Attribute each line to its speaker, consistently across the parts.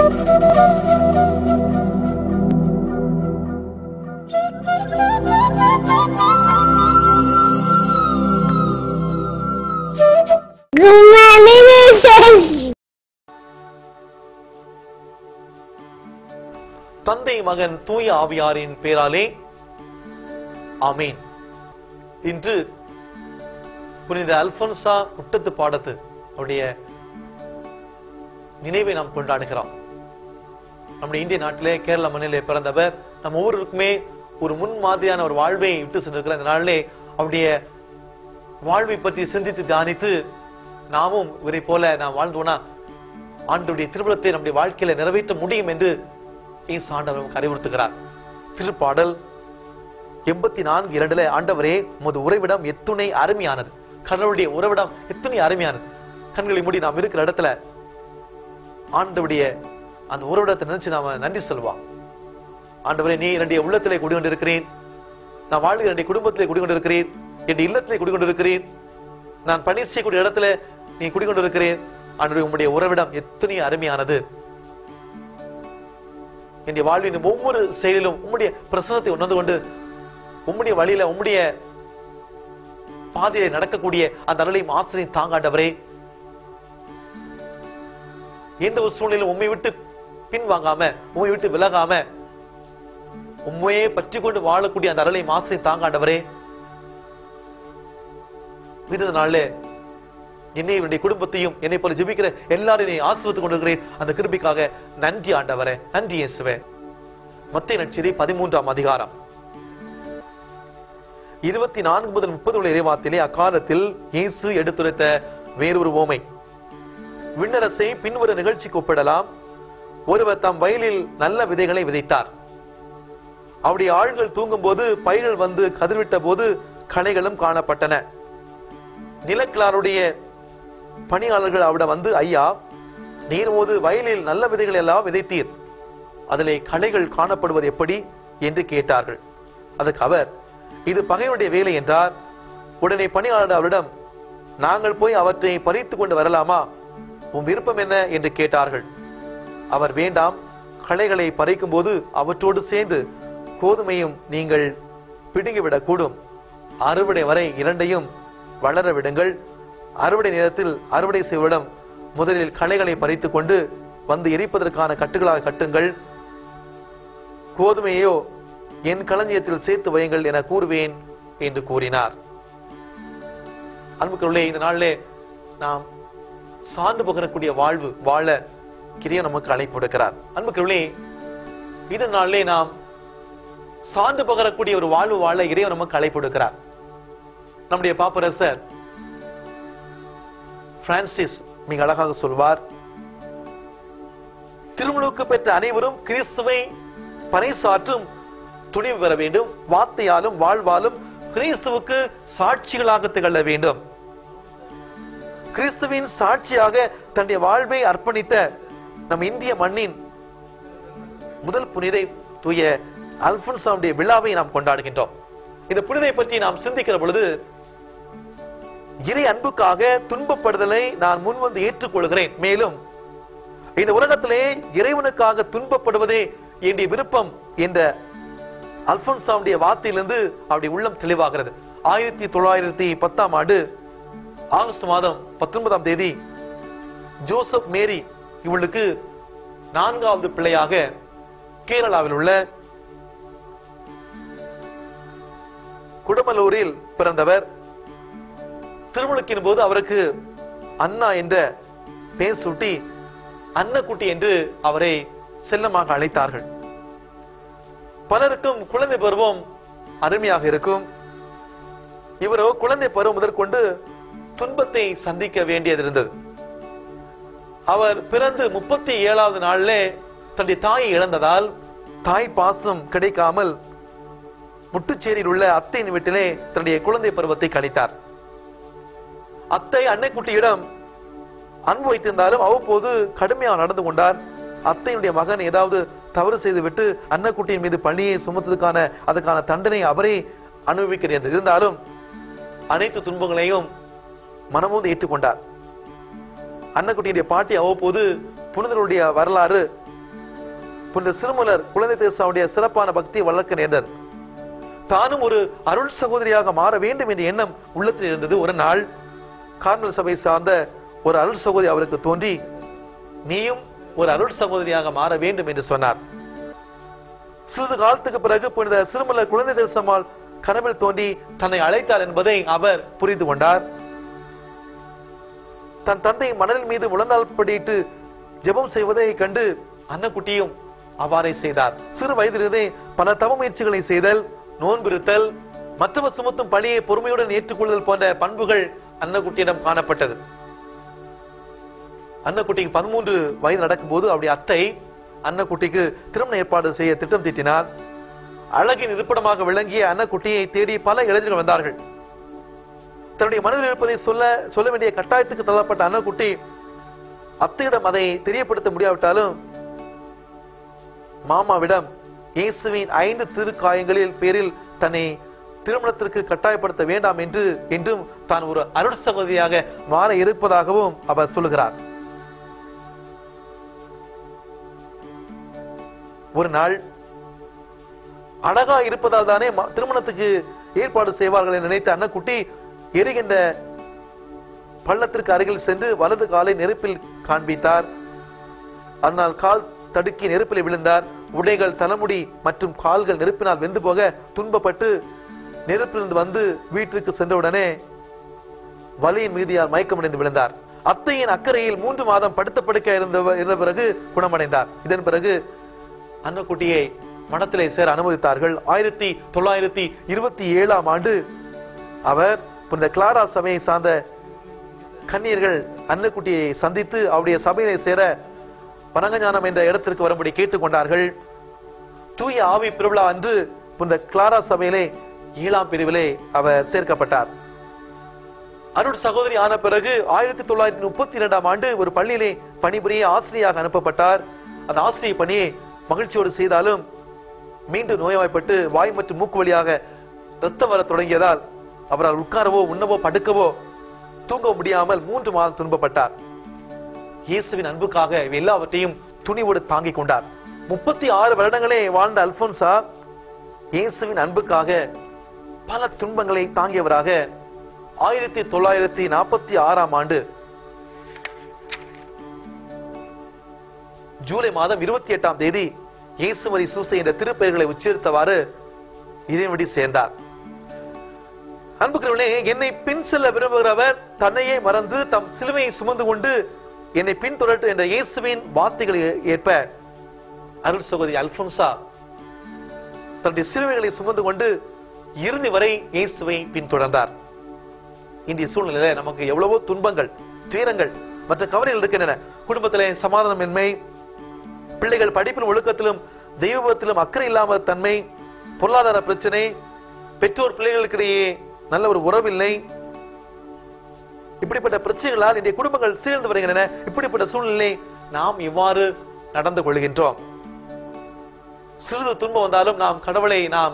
Speaker 1: Good morning, Jesus.
Speaker 2: தந்தை மகன் தூய ஆவியாரின் பேராலே ஆமீன் இன்று புனித அல்போன்சா முட்டத்து பாடத்து அவருடைய நினைவை நாம் கொண்டாடுகிறோம் நம்முடைய இந்திய நாட்டிலே கேரள மண்ணிலே பிறந்தவர் நம் ஒவ்வொருவருக்குமே ஒரு முன் மாதிரியான ஒரு வாழ்வை விட்டு சென்றிருக்கிற இந்த நாளிலே அவருடைய வாழ்வை பற்றி சிந்தித்து தியானித்து நாமும் இவரை போல நாம் வாழ்ந்தோம்னா ஆண்டுடைய திருமணத்தை நம்முடைய வாழ்க்கையில நிறைவேற்ற முடியும் என்று இயேசு ஆண்டவர் நமக்கு அறிவுறுத்துகிறார் திருப்பாடல் எண்பத்தி நான்கு இரண்டுல ஆண்டவரே உமது உறைவிடம் எத்துணை அருமையானது கடவுளுடைய உறைவிடம் எத்துணை அருமையானது கண்களை மூடி நாம் இருக்கிற இடத்துல ஆண்டவுடைய அந்த உறவிடத்தை நினைச்சு நாம நன்றி சொல்வோம் ஆண்டவரே நீ என்னுடைய உள்ளத்திலே குடிகொண்டிருக்கிறேன் நான் வாழ்கிற என்னுடைய குடும்பத்திலே குடிகொண்டிருக்கிறேன் என்னுடைய இல்லத்திலே குடிகொண்டிருக்கிறேன் நான் பணி செய்யக்கூடிய இடத்துல நீ குடிகொண்டிருக்கிறேன் ஆண்டவரே உம்முடைய உறவிடம் எத்தனை அருமையானது என்னுடைய வாழ்வின் ஒவ்வொரு செயலிலும் உம்முடைய பிரசனத்தை உணர்ந்து கொண்டு உம்முடைய வழியில உம்முடைய பாதையில நடக்கக்கூடிய அந்த அருளையும் ஆசிரியம் தாங்காண்டவரே எந்த ஒரு சூழ்நிலையிலும் உண்மை விட்டு பின்வாங்காம உண்மை விட்டு விலகாம உண்மையே பற்றி கொண்டு வாழக்கூடிய அந்த அருளையும் ஆசிரியம் தாங்காண்டவரே இந்த நாள்ல என்னை என்னுடைய குடும்பத்தையும் என்னை போல ஜெபிக்கிற எல்லாரையும் நீ ஆசிர்வத்து கொண்டிருக்கிறேன் அந்த கிருபிக்காக நன்றி ஆண்டவரே நன்றி இயேசுவே மத்திய நட்சதி பதிமூன்றாம் அதிகாரம் இருபத்தி நான்கு முதல் முப்பது உள்ள இறைவாத்திலே அக்காலத்தில் இயேசு எடுத்துரைத்த வேறொரு ஓமை விண்ணரசை பின்வரு நிகழ்ச்சிக்கு ஒப்பிடலாம் ஒருவர் தம் வயலில் நல்ல விதைகளை விதைத்தார் அவருடைய ஆள்கள் தூங்கும்போது பயிர்கள் வந்து கதிர்விட்ட போது களைகளும் காணப்பட்டன நிலக்கிழாருடைய பணியாளர்கள் அவரிடம் வந்து ஐயா நீர் போது வயலில் நல்ல விதைகளை எல்லாம் விதைத்தீர் அதிலே களைகள் காணப்படுவது எப்படி என்று கேட்டார்கள் அதுக்கு அவர் இது பகைவனுடைய வேலை என்றார் உடனே பணியாளர் அவரிடம் நாங்கள் போய் அவற்றை பறித்து கொண்டு வரலாமா உன் விருப்பம் என்ன என்று கேட்டார்கள் அவர் வேண்டாம் களைகளை பறிக்கும் போது அவற்றோடு சேர்ந்து கோதுமையும் நீங்கள் பிடுங்கிவிடக் கூடும் அறுவடை வரை இரண்டையும் வளர விடுங்கள் அறுவடை நேரத்தில் அறுவடை செய்வரிடம் முதலில் களைகளை பறித்துக் கொண்டு வந்து எரிப்பதற்கான கட்டுகளாக கட்டுங்கள் கோதுமையோ என் களஞ்சியத்தில் சேர்த்து வையுங்கள் என கூறுவேன் என்று கூறினார் அன்புக்குள்ளே இந்த நாளிலே நாம் சார்ந்து பகரக்கூடிய வாழ்வு வாழ கிரிய நமக்கு அழைப்பு கொடுக்கிறார் அன்புக்குள்ளே இந்த நாளிலே நாம் சார்ந்து பகரக்கூடிய ஒரு வாழ்வு வாழ இறைவன் நமக்கு அழைப்பு கொடுக்கிறார் நம்முடைய பாப்பரசர் பிரான்சிஸ் மிக அழகாக சொல்வார் திருமுழுக்கு பெற்ற அனைவரும் கிறிஸ்துவை பறைசாற்றும் துணிவு பெற வேண்டும் வார்த்தையாலும் வாழ்வாலும் கிறிஸ்துவுக்கு சாட்சிகளாக திகழ வேண்டும் கிறிஸ்துவின் சாட்சியாக தன்னுடைய வாழ்வை அர்ப்பணித்த நம் இந்திய மண்ணின் முதல் புனிதை தூய அல்பன்சாவுடைய விழாவை நாம் கொண்டாடுகின்றோம் இந்த புனிதை பற்றி நாம் சிந்திக்கிற பொழுது இறை அன்புக்காக துன்பப்படுதலை நான் முன்வந்து ஏற்றுக்கொள்கிறேன் மேலும் இந்த உலகத்திலே இறைவனுக்காக துன்பப்படுவதே என்னுடைய விருப்பம் என்ற அல்பன்சாவுடைய வார்த்தையிலிருந்து அவருடைய உள்ளம் தெளிவாகிறது ஆயிரத்தி தொள்ளாயிரத்தி பத்தாம் ஆண்டு ஆகஸ்ட் மாதம் பத்தொன்பதாம் தேதி ஜோசப் மேரி இவளுக்கு நான்காவது பிள்ளையாக கேரளாவில் உள்ள குடமலூரில் பிறந்தவர் திருமணக்கின் போது அவருக்கு அண்ணா என்ற பெயர் சூட்டி அன்னக்குட்டி என்று அவரை செல்லமாக அழைத்தார்கள் பலருக்கும் குழந்தை பருவம் அருமையாக இருக்கும் இவரோ குழந்தை பருவம் முதற்கொண்டு துன்பத்தை சந்திக்க வேண்டியது இருந்தது அவர் பிறந்து முப்பத்தி ஏழாவது நாள்ல தன்னுடைய தாயை இழந்ததால் தாய் பாசம் கிடைக்காமல் முட்டுச்சேரியில் உள்ள அத்தையின் வீட்டிலே தன்னுடைய குழந்தை பருவத்தை கழித்தார் அத்தை அன்னைக்குட்டியிடம் அன்பு வைத்திருந்தாலும் அவ்வப்போது கடுமையாக நடந்து கொண்டார் அத்தையுடைய மகன் ஏதாவது தவறு செய்துவிட்டு அன்னக்குட்டியின் மீது பழியை சுமத்ததுக்கான அதுக்கான தண்டனை அவரே அனுபவிக்கிறது இருந்தாலும் அனைத்து துன்பங்களையும் மனமோந்து ஏற்றுக்கொண்டார் அன்னக்குட்டியுடைய பாட்டி அவ்வப்போது புனிதருடைய வரலாறு புனித சிறுமலர் குழந்தை தேசாவுடைய சிறப்பான பக்தியை வளர்க்க நேர்ந்தது தானும் ஒரு அருள் சகோதரியாக மாற வேண்டும் என்ற எண்ணம் உள்ளத்தில் இருந்தது ஒரு நாள் கார்மல் சபை சார்ந்த ஒரு அருள் சகோதரி அவருக்கு தோன்றி நீயும் ஒரு அருள் சகோதரியாக மாற வேண்டும் என்று சொன்னார் சிறிது காலத்துக்கு பிறகு புனித சிறுமலர் குழந்தை தேசமால் கனவில் தோன்றி தன்னை அழைத்தார் என்பதை அவர் புரிந்து கொண்டார் தன் தந்தை மணல் மீது முழந்தால் படியிட்டு ஜெபம் செய்வதை கண்டு அன்னக்குட்டியும் அவ்வாறே செய்தார் சிறு வயதிலிருந்தே பல தவ முயற்சிகளை செய்தல் நோன்பிருத்தல் மற்றவர் சுமத்தும் பணியை பொறுமையுடன் ஏற்றுக்கொள்ளுதல் போன்ற பண்புகள் அன்னக்குட்டியிடம் காணப்பட்டது அன்னக்குட்டிக்கு பதிமூன்று வயது நடக்கும்போது அவருடைய அத்தை அன்னக்குட்டிக்கு திருமண ஏற்பாடு செய்ய திட்டம் தீட்டினார் அழகின் இருப்பிடமாக விளங்கிய அன்னக்குட்டியை தேடி பல இளைஞர்கள் வந்தார்கள் தன்னுடைய மனதில் இருப்பதை சொல்ல சொல்ல வேண்டிய கட்டாயத்துக்கு தள்ளப்பட்ட அன்னக்குட்டி அத்தையிடம் அதை தெரியப்படுத்த முடியாவிட்டாலும் மாமாவிடம் இயேசுவின் ஐந்து திருக்காயங்களில் பேரில் தன்னை திருமணத்திற்கு கட்டாயப்படுத்த வேண்டாம் என்று என்றும் தான் ஒரு அருள் சகோதரியாக மாற இருப்பதாகவும் அவர் சொல்லுகிறார் ஒரு நாள் அழகா இருப்பதால் தானே ம- திருமணத்துக்கு ஏற்பாடு செய்வார்கள் என நினைத்த அன்னக்குட்டி எரிகின்ற பள்ளத்திற்கு அருகில் சென்று வலது காலை நெருப்பில் காண்பித்தார் அதனால் கால் தடுக்கி நெருப்பில் விழுந்தார் உடைகள் தலைமுடி மற்றும் கால்கள் நெருப்பினால் வெந்து போக துன்பப்பட்டு நெருப்பிலிருந்து வந்து வீட்டிற்கு சென்றவுடனே வலியின் மீதியால் மயக்கமடைந்து விழுந்தார் அத்தையின் அக்கறையில் மூன்று மாதம் படுத்த படுக்க இருந்த இருந்த பிறகு குணமடைந்தார் இதன் பிறகு அன்னக்குட்டியை மடத்திலே சேர அனுமதித்தார்கள் ஆயிரத்தி தொள்ளாயிரத்தி இருபத்தி ஏழாம் ஆண்டு அவர் புனித கிளாரா சபையை சார்ந்த கன்னியர்கள் அன்னக்குட்டியை சந்தித்து அவருடைய சபையிலே சேர வணங்கஞானம் என்ற இடத்திற்கு வரும்படி கேட்டுக்கொண்டார்கள் தூய ஆவி பெருவிழா அன்று புனித கிளாரா சபையிலே ஏழாம் பிரிவிலே அவர் சேர்க்கப்பட்டார் அருள் சகோதரி ஆன பிறகு ஆயிரத்தி தொள்ளாயிரத்தி முப்பத்தி இரண்டாம் ஆண்டு ஒரு பள்ளியிலே பணிபுரிய ஆசிரியாக அனுப்பப்பட்டார் அந்த ஆசிரிய பணியை மகிழ்ச்சியோடு செய்தாலும் மீண்டும் நோய்வாய்ப்பட்டு வாய் மற்றும் மூக்கு வழியாக ரத்தம் வர தொடங்கியதால் அவரால் உட்காரவோ உண்ணவோ படுக்கவோ தூங்க முடியாமல் மூன்று மாதம் துன்பப்பட்டார் இயேசுவின் அன்புக்காக இவை எல்லாவற்றையும் துணிவோடு தாங்கிக் கொண்டார் முப்பத்தி ஆறு வருடங்களே வாழ்ந்த அல்போன்சா இயேசுவின் அன்புக்காக பல துன்பங்களை தாங்கியவராக ஆயிரத்தி தொள்ளாயிரத்தி நாற்பத்தி ஆறாம் ஆண்டு ஜூலை மாதம் இருபத்தி எட்டாம் தேதி இயேசுமரி சூசை என்ற திருப்பெயர்களை உச்சரித்தவாறு இறைவடி சேர்ந்தார் அன்புக்கிறவர்களே என்னை பின் செல்ல விரும்புகிறவர் தன்னையே மறந்து தம் சிலுவையை சுமந்து கொண்டு என்னை பின்தொடர்ட்டு என்ற இயேசுவின் வார்த்தைகளை ஏற்ப அருள் சகோதரி அல்போன்சா தன்னுடைய சிலுவைகளை சுமந்து கொண்டு இறுதி வரை இயேசுவை பின்தொடர்ந்தார் இன்றைய சூழ்நிலையில நமக்கு எவ்வளவோ துன்பங்கள் துயரங்கள் மற்ற கவலைகள் இருக்கின்றன குடும்பத்திலே சமாதானமின்மை பிள்ளைகள் படிப்பிலும் ஒழுக்கத்திலும் தெய்வத்திலும் அக்கறை இல்லாம தன்மை பொருளாதார பிரச்சனை பெற்றோர் பிள்ளைகளுக்கிடையே நல்ல ஒரு உறவில்லை இப்படிப்பட்ட பிரச்சனைகளால் இன்றைய குடும்பங்கள் சீர்ந்து வருகின்றன இப்படிப்பட்ட சூழ்நிலை நாம் இவ்வாறு நடந்து கொள்கின்றோம் சிறிது துன்பம் வந்தாலும் நாம் கடவுளை நாம்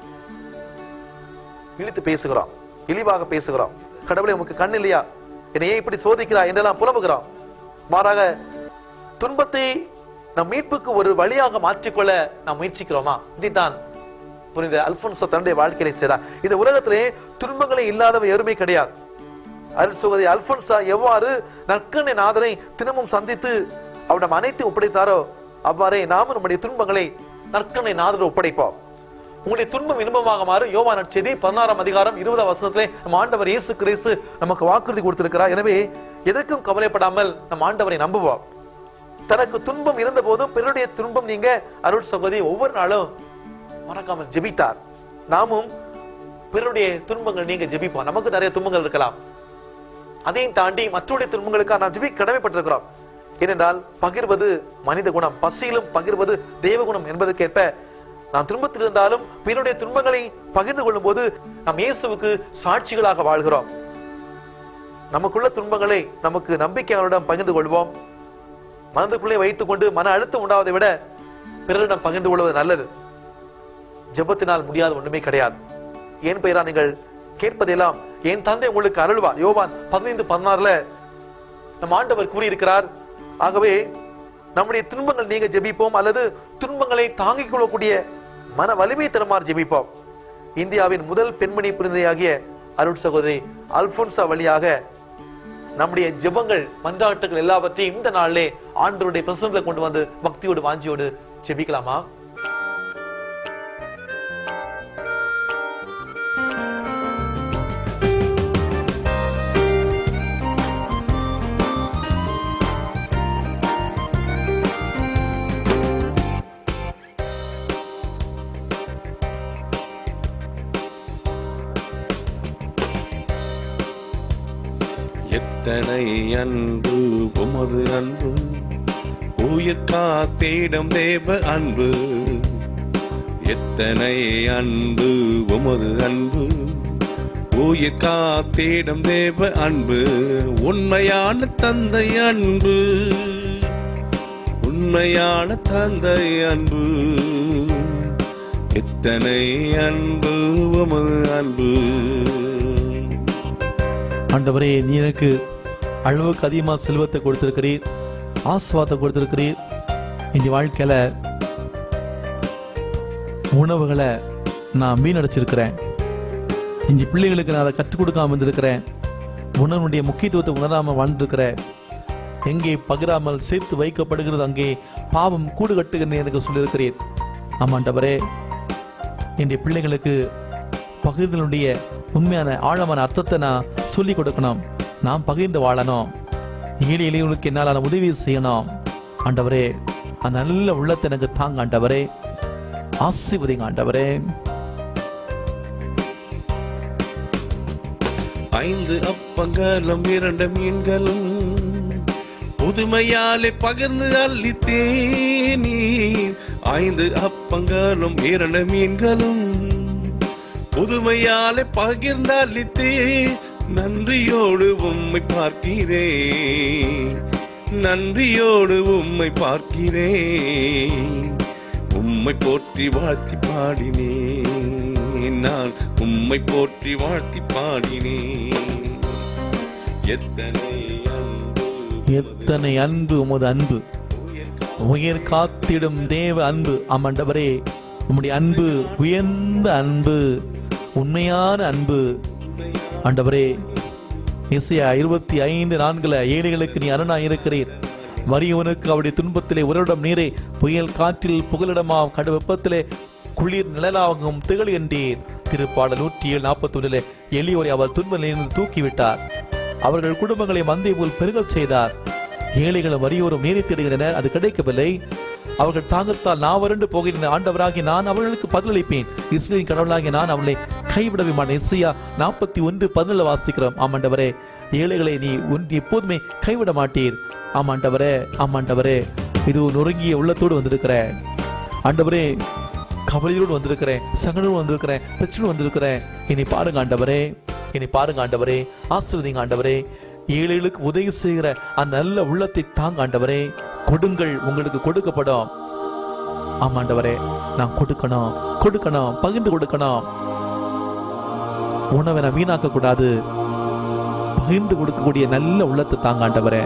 Speaker 2: இழித்து பேசுகிறோம் இழிவாக பேசுகிறோம் கடவுளை உமக்கு கண் இல்லையா என்னை ஏன் இப்படி சோதிக்கிறா என்றெல்லாம் புலம்புகிறோம் மாறாக துன்பத்தை நம் மீட்புக்கு ஒரு வழியாக மாற்றிக்கொள்ள நாம் முயற்சிக்கிறோமா இதைத்தான் புனித அல்போன்சோ தன்னுடைய வாழ்க்கையை செய்தார் இந்த உலகத்திலே துன்பங்களே இல்லாதவ எருமை கிடையாது அருள் சகோதரி அல்போன்சா எவ்வாறு நற்கண்ணை நாதனை தினமும் சந்தித்து அவரிடம் அனைத்து ஒப்படைத்தாரோ அவ்வாறே நாமும் நம்முடைய துன்பங்களை நற்கண்ணை நாதர் ஒப்படைப்போம் உங்களுடைய துன்பம் இன்பமாக மாறும் யோவா நற்செய்தி பதினாறாம் அதிகாரம் இருபதாம் வசனத்திலே நம் ஆண்டவர் இயேசு கிறிஸ்து நமக்கு வாக்குறுதி கொடுத்திருக்கிறார் எனவே எதற்கும் கவலைப்படாமல் நம் ஆண்டவரை நம்புவோம் தனக்கு துன்பம் இருந்த போதும் பிறருடைய துன்பம் நீங்க அருள் சகோதரி ஒவ்வொரு நாளும் மறக்காமல் ஜெபித்தார் நாமும் பிறருடைய துன்பங்கள் நீங்க ஜெபிப்போம் நமக்கு நிறைய துன்பங்கள் இருக்கலாம் அதையும் தாண்டி மற்றவருடைய துன்பங்களுக்காக நாம் ஜெபி கடமைப்பட்டிருக்கிறோம் ஏனென்றால் பகிர்வது மனித குணம் பசியிலும் பகிர்வது தெய்வ குணம் என்பதற்கேற்ப நாம் துன்பத்தில் இருந்தாலும் பிறருடைய துன்பங்களை பகிர்ந்து கொள்ளும் போது நாம் இயேசுவுக்கு சாட்சிகளாக வாழ்கிறோம் நமக்குள்ள துன்பங்களை நமக்கு நம்பிக்கையாளரிடம் பகிர்ந்து கொள்வோம் மனதுக்குள்ளே வைத்துக் கொண்டு மன அழுத்தம் உண்டாவதை விட பிறரிடம் பகிர்ந்து கொள்வது நல்லது ஜெபத்தினால் முடியாத ஒண்ணுமே கிடையாது ஏன் பெயரா நீங்கள் கேட்பதெல்லாம் என் தந்தை உங்களுக்கு அருள்வார் யோவான் பதினைந்து பதினாறுல நம் ஆண்டவர் கூறியிருக்கிறார் ஆகவே நம்முடைய துன்பங்கள் நீங்க ஜெபிப்போம் அல்லது துன்பங்களை தாங்கிக் கொள்ளக்கூடிய மன வலிமை தருமாறு ஜெபிப்போம் இந்தியாவின் முதல் பெண்மணி புரிந்தையாகிய அருட் சகோதரி அல்போன்சா வழியாக நம்முடைய ஜெபங்கள் மன்றாட்டுகள் எல்லாவற்றையும் இந்த நாளிலே ஆண்டவருடைய பிரசனத்துல கொண்டு வந்து பக்தியோடு வாஞ்சியோடு ஜெபிக்கலாமா
Speaker 3: எத்தனை அன்பு உமது அன்பு உயிர் காத்திடம் தேவ அன்பு எத்தனை அன்பு உமது அன்பு உயிர் காத்திடம் தேவ அன்பு உண்மையான தந்தை அன்பு உண்மையான தந்தை அன்பு எத்தனை அன்பு உமது அன்பு
Speaker 2: ஆண்டவரே நீ எனக்கு அளவுக்கு அதிகமா செல்வத்தை கொடுத்திருக்கிறீர் ஆஸ்வாதத்தை கொடுத்திருக்கிறீர் இந்த வாழ்க்கையில உணவுகளை நான் வீணடிச்சிருக்கிறேன் இந்த பிள்ளைகளுக்கு நான் அதை கற்றுக் கொடுக்காம இருந்திருக்கிறேன் உணவுடைய முக்கியத்துவத்தை உணராம வாழ்ந்திருக்கிறேன் எங்கே பகிராமல் சேர்த்து வைக்கப்படுகிறது அங்கே பாவம் கூடு கட்டுகிறேன் எனக்கு சொல்லியிருக்கிறேன் ஆமாண்டவரே என்னுடைய பிள்ளைகளுக்கு பகிர்தலுடைய உண்மையான ஆழமான அர்த்தத்தை நான் சொல்லிக் கொடுக்கணும் நான் பகிர்ந்து வாழணும் ஏழை எளியவர்களுக்கு என்னால் நான் உதவி செய்யணும் ஆண்டவரே அந்த நல்ல உள்ளத்தை எனக்கு தாங்க ஆண்டவரே ஆசீர்வதிங்க ஆண்டவரே
Speaker 3: ஐந்து அப்பங்களும் இரண்டு மீன்களும் புதுமையாலே பகிர்ந்து அள்ளித்தேனி ஐந்து அப்பங்களும் இரண்டு மீன்களும் புதுமையாலே பகிர்ந்து அள்ளித்தே நன்றியோடு உம்மை பார்க்கிறேன் நன்றியோடு உம்மை பார்க்கிறேன் உம்மை போற்றி வாழ்த்தி பாடினேன் நான் உம்மை போற்றி வாழ்த்தி பாடினேன் எத்தனை அன்பு
Speaker 2: எத்தனை அன்பு உமது அன்பு உயிர் காத்திடும் தேவ அன்பு ஆமாண்டவரே உம்முடைய அன்பு உயர்ந்த அன்பு உண்மையான அன்பு ஆண்டவரே இசையா இருபத்தி ஐந்து நான்குல ஏழைகளுக்கு நீ அரணா இருக்கிறீர் வறியவனுக்கு அவருடைய துன்பத்திலே உரவிடம் நீரே புயல் காற்றில் புகலிடமாம் கடு வெப்பத்திலே குளிர் நிழலாகும் திகழ்கின்றீர் திருப்பாடல் நூற்றி ஏழு நாற்பத்தி ஒன்றிலே எளியோரை அவர் துன்பத்திலிருந்து தூக்கிவிட்டார் அவர்கள் குடும்பங்களை மந்தை போல் பெருகச் செய்தார் ஏழைகளும் வறியோரும் நீரை தேடுகின்றனர் அது கிடைக்கவில்லை அவர்கள் தாகத்தால் நான் வறண்டு போகின்ற ஆண்டவராகி நான் அவர்களுக்கு பதிலளிப்பேன் இஸ்ரேலின் கடவுளாகி நான் அவளை கைவிடவே மாட்டேன் இசையா நாற்பத்தி ஒன்று பதினேழு வாசிக்கிறோம் ஆமாண்டவரே ஏழைகளை நீ ஒன்று எப்போதுமே கைவிட மாட்டீர் ஆமாண்டவரே ஆமாண்டவரே இது நொறுங்கிய உள்ளத்தோடு வந்திருக்கிறேன் ஆண்டவரே கவலையோடு வந்திருக்கிறேன் சங்கடோடு வந்திருக்கிறேன் பிரச்சனை வந்திருக்கிறேன் என்னை பாருங்க ஆண்டவரே என்னை பாருங்க ஆண்டவரே ஆசிர்வதிங்க ஆண்டவரே ஏழைகளுக்கு உதவி செய்கிற அந்த நல்ல உள்ளத்தை தாங்க ஆண்டவரே கொடுங்கள் உங்களுக்கு கொடுக்கப்படும் ஆமாண்டவரே நான் கொடுக்கணும் கொடுக்கணும் பகிர்ந்து கொடுக்கணும் உணவை நான் வீணாக்க கூடாது பகிர்ந்து கொடுக்கக்கூடிய நல்ல உள்ளத்தை தாங்க ஆண்டவரே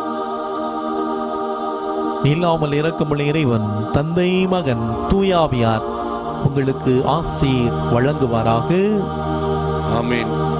Speaker 2: இல்லாமல் இறக்கமுள்ள இறைவன் தந்தை மகன் தூயாவியார் உங்களுக்கு ஆசீர் வழங்குவாராக
Speaker 3: ஆமென்